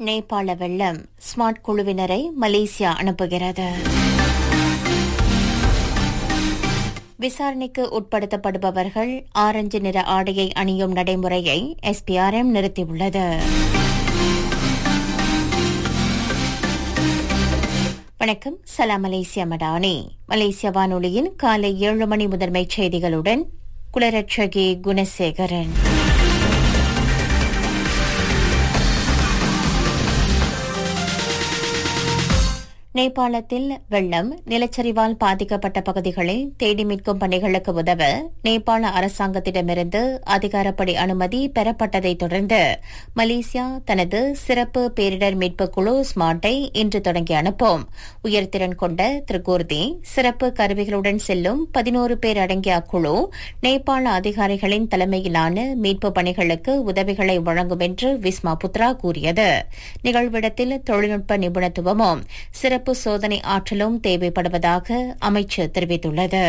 நேபாள வெள்ளம் ஸ்மார்ட் குழுவினரை மலேசியா அனுப்புகிறது விசாரணைக்கு உட்படுத்தப்படுபவர்கள் ஆரஞ்சு நிற ஆடையை அணியும் நடைமுறையை எஸ்பிஆர்எம் நிறுத்தியுள்ளது வணக்கம் சலாம் மலேசியா மடானி மலேசிய வானொலியின் காலை ஏழு மணி முதன்மைச் செய்திகளுடன் குலரட்சகி குணசேகரன் நேபாளத்தில் வெள்ளம் நிலச்சரிவால் பாதிக்கப்பட்ட பகுதிகளில் தேடி மீட்கும் பணிகளுக்கு உதவ நேபாள அரசாங்கத்திடமிருந்து அதிகாரப்படி அனுமதி பெறப்பட்டதை தொடர்ந்து மலேசியா தனது சிறப்பு பேரிடர் மீட்பு குழு ஸ்மார்ட்டை இன்று தொடங்கி அனுப்பும் உயர்திறன் கொண்ட திரிகூர்த்தி சிறப்பு கருவிகளுடன் செல்லும் பதினோரு பேர் அடங்கிய அக்குழு நேபாள அதிகாரிகளின் தலைமையிலான மீட்பு பணிகளுக்கு உதவிகளை வழங்கும் என்று விஸ்மா புத்ரா கூறியது நிகழ்விடத்தில் தொழில்நுட்ப நிபுணத்துவமும் சிறப்பு சிறப்பு சோதனை ஆற்றலும் தேவைப்படுவதாக அமைச்சர் தெரிவித்துள்ளது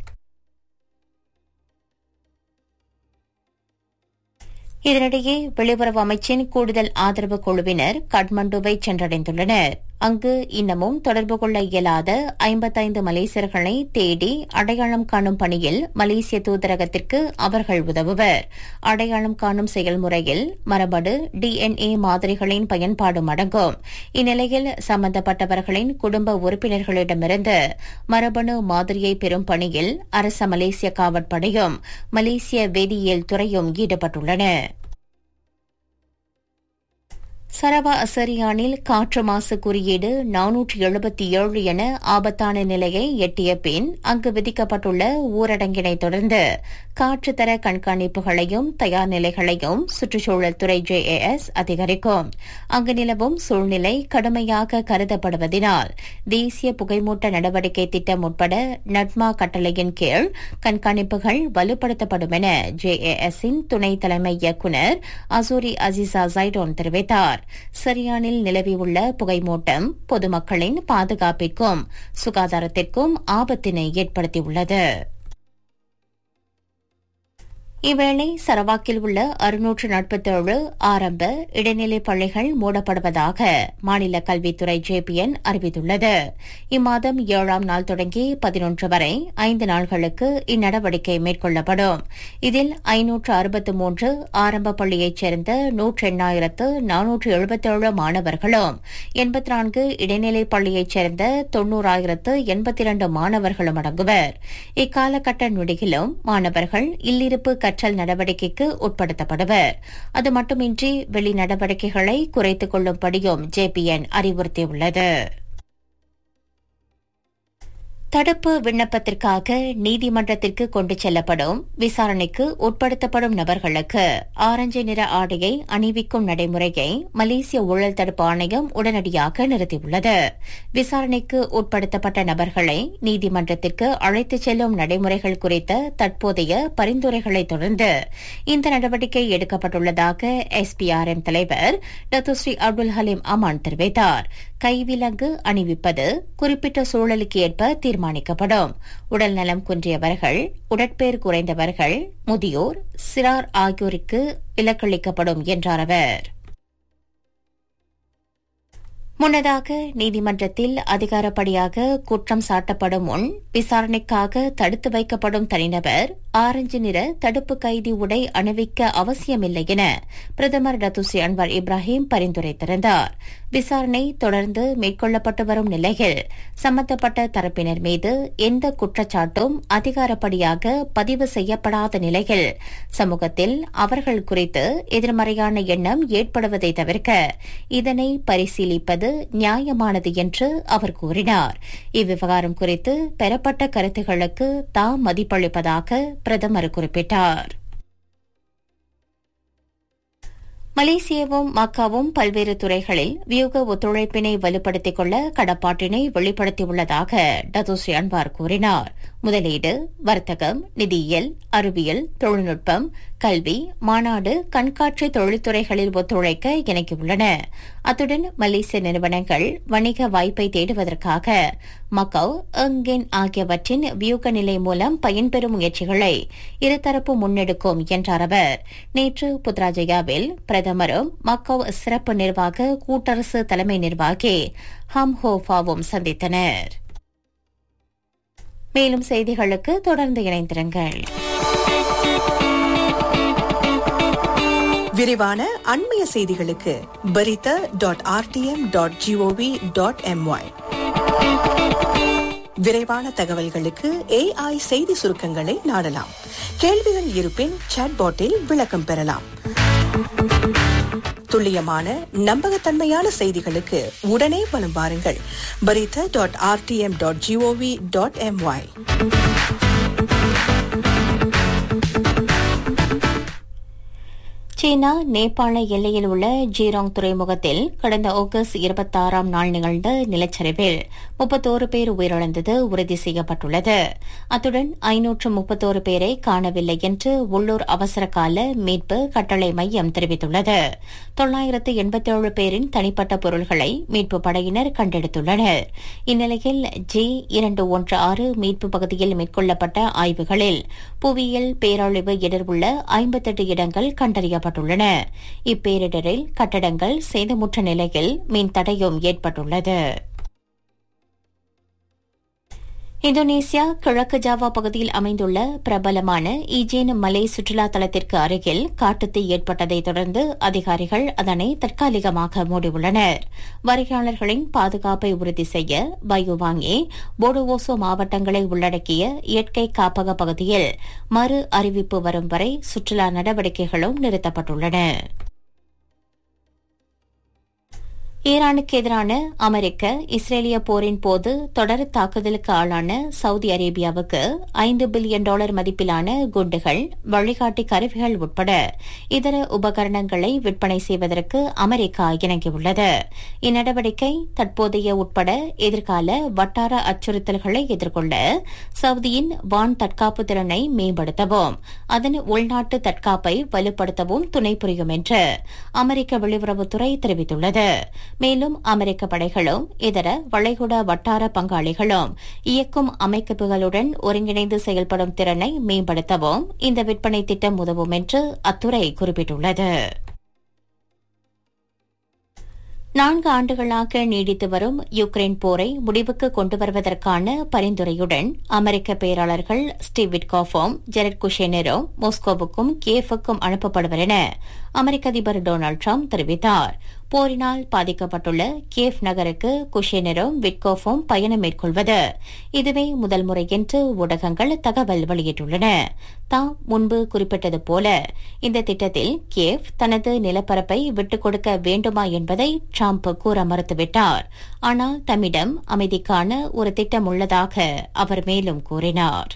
இதனிடையே வெளியுறவு அமைச்சின் கூடுதல் ஆதரவு குழுவினர் காட்மாண்டுவை சென்றடைந்துள்ளனர் அங்கு இன்னமும் தொடர்பு கொள்ள இயலாத ஐம்பத்தைந்து மலேசியர்களை தேடி அடையாளம் காணும் பணியில் மலேசிய தூதரகத்திற்கு அவர்கள் உதவுவர் அடையாளம் காணும் செயல்முறையில் மரபணு டிஎன்ஏ மாதிரிகளின் பயன்பாடும் அடங்கும் இந்நிலையில் சம்பந்தப்பட்டவர்களின் குடும்ப உறுப்பினர்களிடமிருந்து மரபணு மாதிரியை பெறும் பணியில் அரச மலேசிய காவற்படையும் மலேசிய வேதியியல் துறையும் ஈடுபட்டுள்ளன சரவா அசரியானில் காற்று மாசு குறியீடு நானூற்று எழுபத்தி ஏழு என ஆபத்தான நிலையை எட்டிய பின் அங்கு விதிக்கப்பட்டுள்ள ஊரடங்கினை தொடர்ந்து காற்று தர கண்காணிப்புகளையும் தயார் நிலைகளையும் சுற்றுச்சூழல் துறை ஜேஏஎஸ் அதிகரிக்கும் அங்கு நிலவும் சூழ்நிலை கடுமையாக கருதப்படுவதினால் தேசிய புகைமூட்ட நடவடிக்கை திட்டம் உட்பட நட்மா கட்டளையின் கீழ் கண்காணிப்புகள் வலுப்படுத்தப்படும் என ஜேஏஎஸின் துணை தலைமை இயக்குநர் அசூரி அசிசா ஜைடோன் தெரிவித்தார் சரியானில் நிலவியுள்ள புகைமூட்டம் பொதுமக்களின் பாதுகாப்பிற்கும் சுகாதாரத்திற்கும் ஆபத்தினை ஏற்படுத்தியுள்ளது இவ்வேளை சரவாக்கில் உள்ள அறுநூற்று நாற்பத்தேழு ஆரம்ப இடைநிலை பள்ளிகள் மூடப்படுவதாக மாநில கல்வித்துறை ஜேபிஎன் அறிவித்துள்ளது இம்மாதம் ஏழாம் நாள் தொடங்கி பதினொன்று வரை ஐந்து நாள்களுக்கு இந்நடவடிக்கை மேற்கொள்ளப்படும் இதில் ஐநூற்று அறுபத்து மூன்று ஆரம்ப பள்ளியைச் சேர்ந்த நூற்று எண்ணாயிரத்து நானூற்று எழுபத்தேழு மாணவர்களும் எண்பத்தி நான்கு இடைநிலை பள்ளியைச் சேர்ந்த தொன்னூறாயிரத்து எண்பத்தி இரண்டு மாணவர்களும் அடங்குவர் இக்காலகட்ட நொடியிலும் மாணவர்கள் இல்லிருப்பு கற்றல் நடவடிக்கைக்கு உட்படுத்தப்படுவர் அது மட்டுமின்றி வெளி நடவடிக்கைகளை குறைத்துக் கொள்ளும்படியும் ஜேபிஎன் அறிவுறுத்தியுள்ளது தடுப்பு விண்ணப்பத்திற்காக நீதிமன்றத்திற்கு கொண்டு செல்லப்படும் விசாரணைக்கு உட்படுத்தப்படும் நபர்களுக்கு ஆரஞ்சு நிற ஆடையை அணிவிக்கும் நடைமுறையை மலேசிய ஊழல் தடுப்பு ஆணையம் உடனடியாக நிறுத்தியுள்ளது விசாரணைக்கு உட்படுத்தப்பட்ட நபர்களை நீதிமன்றத்திற்கு அழைத்துச் செல்லும் நடைமுறைகள் குறித்த தற்போதைய பரிந்துரைகளை தொடர்ந்து இந்த நடவடிக்கை எடுக்கப்பட்டுள்ளதாக எஸ்பிஆர்எம் தலைவர் டத்துஸ்ரீ அப்துல் ஹலீம் அமான் தெரிவித்தார் கைவிலங்கு அணிவிப்பது குறிப்பிட்ட சூழலுக்கு ஏற்ப தீர்மானிக்கப்படும் உடல்நலம் குன்றியவர்கள் உடற்பேர் குறைந்தவர்கள் முதியோர் சிறார் ஆகியோருக்கு விலக்களிக்கப்படும் என்றார் அவர் முன்னதாக நீதிமன்றத்தில் அதிகாரப்படியாக குற்றம் சாட்டப்படும் முன் விசாரணைக்காக தடுத்து வைக்கப்படும் தனிநபர் ஆரஞ்சு நிற தடுப்பு கைதி உடை அணிவிக்க அவசியமில்லை என பிரதமர் டத்துசி அன்வர் இப்ராஹிம் பரிந்துரைத்திருந்தார் விசாரணை தொடர்ந்து மேற்கொள்ளப்பட்டு வரும் நிலையில் சம்பந்தப்பட்ட தரப்பினர் மீது எந்த குற்றச்சாட்டும் அதிகாரப்படியாக பதிவு செய்யப்படாத நிலையில் சமூகத்தில் அவர்கள் குறித்து எதிர்மறையான எண்ணம் ஏற்படுவதை தவிர்க்க இதனை பரிசீலிப்பது நியாயமானது என்று அவர் கூறினார் இவ்விவகாரம் குறித்து பெறப்பட்ட கருத்துகளுக்கு தாம் மதிப்பளிப்பதாக பிரதமர் குறிப்பிட்டார் மலேசியாவும் மக்காவும் பல்வேறு துறைகளில் வியூக ஒத்துழைப்பினை வலுப்படுத்திக் கொள்ள கடப்பாட்டினை வெளிப்படுத்தியுள்ளதாக டதோசி அன்வார் கூறினார் முதலீடு வர்த்தகம் நிதியியல் அறிவியல் தொழில்நுட்பம் கல்வி மாநாடு கண்காட்சி தொழில்துறைகளில் ஒத்துழைக்க இணங்கியுள்ளன அத்துடன் மலேசிய நிறுவனங்கள் வணிக வாய்ப்பை தேடுவதற்காக மக்கவ் எங்கென் ஆகியவற்றின் வியூக நிலை மூலம் பயன்பெறும் முயற்சிகளை இருதரப்பு முன்னெடுக்கும் என்றார் அவர் நேற்று புத்ராஜயாவில் பிரதமரும் மக்கவ் சிறப்பு நிர்வாக கூட்டரசு தலைமை நிர்வாகி ஹம் ஹோஃபாவும் சந்தித்தனர் மேலும் செய்திகளுக்கு தொடர்ந்து இணைந்திருங்கள் விரிவான அண்மைய செய்திகளுக்கு பரித dot RTM dot GOV dot MY விரைவான தகவல்களுக்கு ஏஐ செய்தி சுருக்கங்களை நாடலாம் கேள்விகள் இருப்பின் சாட்பாட்டில் விளக்கம் பெறலாம் துல்லியமான நம்பகத்தன்மையான செய்திகளுக்கு உடனே வலம் வாருங்கள் பரித dot RTM dot GOV dot MY சீனா நேபாள எல்லையில் உள்ள ஜீராங் துறைமுகத்தில் கடந்த ஆகஸ்ட் இருபத்தாறாம் நாள் நிகழ்ந்த நிலச்சரிவில் முப்பத்தோரு பேர் உயிரிழந்தது உறுதி செய்யப்பட்டுள்ளது அத்துடன் ஐநூற்று முப்பத்தோரு பேரை காணவில்லை என்று உள்ளூர் அவசரகால மீட்பு கட்டளை மையம் தெரிவித்துள்ளது தொள்ளாயிரத்து எண்பத்தேழு பேரின் தனிப்பட்ட பொருள்களை மீட்பு படையினர் கண்டெடுத்துள்ளனர் இந்நிலையில் ஜி இரண்டு ஒன்று ஆறு மீட்பு பகுதியில் மேற்கொள்ளப்பட்ட ஆய்வுகளில் புவியியல் பேரழிவு இடர்வுள்ள ஐம்பத்தெட்டு இடங்கள் கண்டறியப்பட்டன ஏற்பட்டுள்ளன இப்பேரிடரில் கட்டடங்கள் சேதமுற்ற நிலையில் மின் தடையும் ஏற்பட்டுள்ளது இந்தோனேசியா கிழக்கு ஜாவா பகுதியில் அமைந்துள்ள பிரபலமான ஈஜேன் மலை சுற்றுலா தலத்திற்கு அருகில் காட்டுத்தீ ஏற்பட்டதை தொடர்ந்து அதிகாரிகள் அதனை தற்காலிகமாக மூடியுள்ளனர் வருகையாளர்களின் பாதுகாப்பை உறுதி செய்ய பயுவாங்கே போடோவோசோ மாவட்டங்களை உள்ளடக்கிய இயற்கை காப்பக பகுதியில் மறு அறிவிப்பு வரும் வரை சுற்றுலா நடவடிக்கைகளும் நிறுத்தப்பட்டுள்ளன ஈரானுக்கு எதிரான அமெரிக்க இஸ்ரேலிய போரின் போது தொடர் தாக்குதலுக்கு ஆளான சவுதி அரேபியாவுக்கு ஐந்து பில்லியன் டாலர் மதிப்பிலான குண்டுகள் வழிகாட்டி கருவிகள் உட்பட இதர உபகரணங்களை விற்பனை செய்வதற்கு அமெரிக்கா இணங்கியுள்ளது இந்நடவடிக்கை தற்போதைய உட்பட எதிர்கால வட்டார அச்சுறுத்தல்களை எதிர்கொள்ள சவுதியின் வான் தற்காப்பு திறனை மேம்படுத்தவும் அதன் உள்நாட்டு தற்காப்பை வலுப்படுத்தவும் துணை புரியும் என்று அமெரிக்க வெளியுறவுத்துறை தெரிவித்துள்ளது மேலும் அமெரிக்க படைகளும் இதர வளைகுடா வட்டார பங்காளிகளும் இயக்கும் அமைப்புகளுடன் ஒருங்கிணைந்து செயல்படும் திறனை மேம்படுத்தவும் இந்த விற்பனை திட்டம் உதவும் என்று அத்துறை குறிப்பிட்டுள்ளது நான்கு ஆண்டுகளாக நீடித்து வரும் யுக்ரைன் போரை முடிவுக்கு கொண்டு வருவதற்கான பரிந்துரையுடன் அமெரிக்க பேராளர்கள் ஸ்டீவ் விட்காஃபும் ஜெரட் குஷேனரும் மாஸ்கோவுக்கும் கியேஃபுக்கும் அனுப்பப்படுவர் என அமெரிக்க அதிபர் டொனால்டு ட்ரம்ப் தெரிவித்தார் போரினால் பாதிக்கப்பட்டுள்ள கியேவ் நகருக்கு குஷேனரும் விட்கோஃபும் பயணம் மேற்கொள்வது இதுவே முதல் முறை என்று ஊடகங்கள் தகவல் வெளியிட்டுள்ளன தாம் முன்பு குறிப்பிட்டது போல இந்த திட்டத்தில் கியேவ் தனது நிலப்பரப்பை விட்டுக் கொடுக்க வேண்டுமா என்பதை ட்ரம்ப் கூற மறுத்துவிட்டார் ஆனால் தம்மிடம் அமைதிக்கான ஒரு திட்டம் உள்ளதாக அவர் மேலும் கூறினார்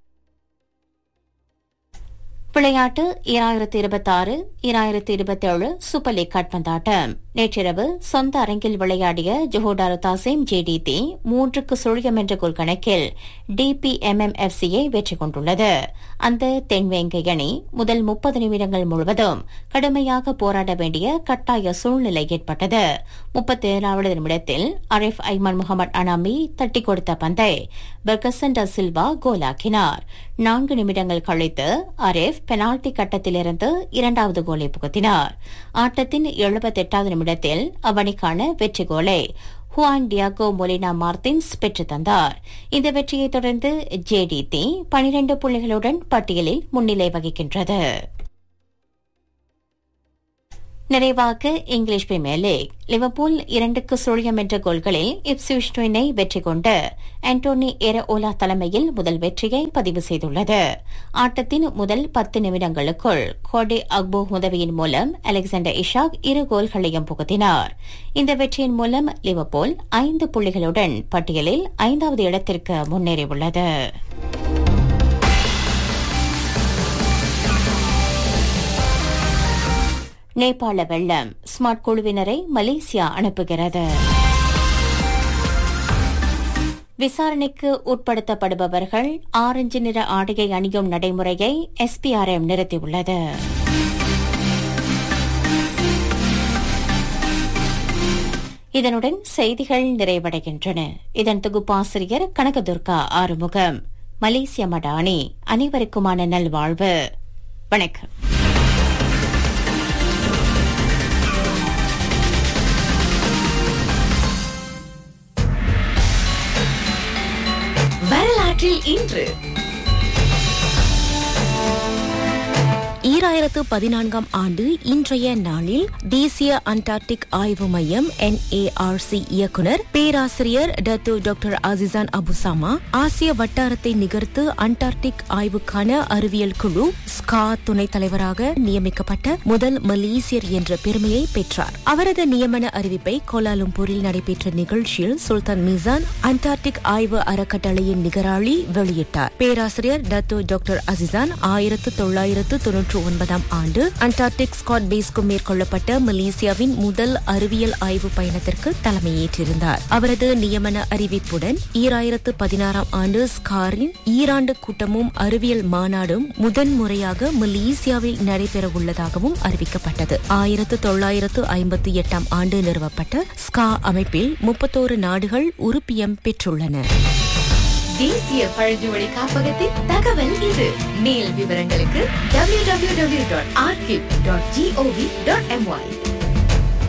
விளையாட்டு ஈராயிரத்தி இருபத்தாறு ஈராயிரத்தி இருபத்தேழு சூப்பர் லீக் காட்பந்தாட்டம் நேற்றிரவு சொந்த அரங்கில் விளையாடிய ஜொஹோடாரு தாசிம் ஜேடிடி மூன்றுக்கு சுழியம் என்ற கோல் கணக்கில் டிபிஎம்எம்எஃப்சியை வெற்றி கொண்டுள்ளது அந்த தென்வேங்கை அணி முதல் முப்பது நிமிடங்கள் முழுவதும் கடுமையாக போராட வேண்டிய கட்டாய சூழ்நிலை ஏற்பட்டது முப்பத்தி ஏழாவது நிமிடத்தில் அரிஃப் ஐமன் முகமது அனாமி தட்டிக் கொடுத்த பந்தை பெர்கசன் ட சில்வா கோலாக்கினார் நான்கு நிமிடங்கள் கழித்து அரிஃப் பெனால்டி கட்டத்திலிருந்து இரண்டாவது கோலை புகுத்தினார் ஆட்டத்தின் எழுபத்தெட்டாவது நிமிடத்தில் அவனிக்கான வெற்றி கோலை ஹுவான் டியாகோ மொலினா மார்டின்ஸ் பெற்றுத் தந்தார் இந்த வெற்றியை தொடர்ந்து ஜேடிடி பனிரண்டு புள்ளிகளுடன் பட்டியலில் முன்னிலை வகிக்கின்றது நிறைவாக இங்கிலீஷ் பிரீமியர் லீக் லிவர்பூல் இரண்டுக்கு சுழியம் என்ற கோல்களில் இப்ஸ்விச் ட்வினை வெற்றி கொண்டு ஆண்டோனி எரஓலா தலைமையில் முதல் வெற்றியை பதிவு செய்துள்ளது ஆட்டத்தின் முதல் பத்து நிமிடங்களுக்குள் கோடே அக்போ உதவியின் மூலம் அலெக்சாண்டர் இஷாக் இரு கோல்களையும் புகுத்தினார் இந்த வெற்றியின் மூலம் லிவர்பூல் ஐந்து புள்ளிகளுடன் பட்டியலில் ஐந்தாவது இடத்திற்கு முன்னேறியுள்ளது நேபாள வெள்ளம் ஸ்மார்ட் குழுவினரை மலேசியா அனுப்புகிறது விசாரணைக்கு உட்படுத்தப்படுபவர்கள் ஆரஞ்சு நிற ஆடையை அணியும் நடைமுறையை எஸ்பிஆர்எம் நிறுத்தியுள்ளது இதனுடன் செய்திகள் நிறைவடைகின்றன இதன் தொகுப்பாசிரியர் கனகதுர்கா ஆறுமுகம் மலேசிய மடானி அனைவருக்குமான நல்வாழ்வு வணக்கம் வரலாற்றில் இன்று ஈராயிரத்து பதினான்காம் ஆண்டு இன்றைய நாளில் தேசிய அண்டார்டிக் ஆய்வு மையம் என்ஏஆர்சி இயக்குனர் பேராசிரியர் டத்து டாக்டர் அசிசான் அபுசாமா ஆசிய வட்டாரத்தை நிகர்த்து அண்டார்டிக் ஆய்வுக்கான அறிவியல் குழு ஸ்கா துணைத் தலைவராக நியமிக்கப்பட்ட முதல் மலேசியர் என்ற பெருமையை பெற்றார் அவரது நியமன அறிவிப்பை கோலாலும்பூரில் நடைபெற்ற நிகழ்ச்சியில் சுல்தான் மிசான் அண்டார்டிக் ஆய்வு அறக்கட்டளையின் நிகராளி வெளியிட்டார் பேராசிரியர் டத்து டாக்டர் அசிசான் ஆயிரத்து தொள்ளாயிரத்து தொன்னூற்று ஒன்பதாம் ஆண்டு அண்டார்டிக் ஸ்காட் பேஸ்க்கு மேற்கொள்ளப்பட்ட மலேசியாவின் முதல் அறிவியல் ஆய்வு பயணத்திற்கு தலைமையேற்றிருந்தார் அவரது நியமன அறிவிப்புடன் ஈராயிரத்து பதினாறாம் ஆண்டு ஸ்காரின் ஈராண்டு கூட்டமும் அறிவியல் மாநாடும் முதன்முறையாக மலேசியாவில் நடைபெறவுள்ளதாகவும் அறிவிக்கப்பட்டது ஆயிரத்து தொள்ளாயிரத்து ஐம்பத்தி எட்டாம் ஆண்டு நிறுவப்பட்ட ஸ்கா அமைப்பில் முப்பத்தோரு நாடுகள் உறுப்பியம் பெற்றுள்ளன தேசிய பழங்குடி காப்பகத்தின் தகவல் இது மேல் விவரங்களுக்கு www.archive.gov.my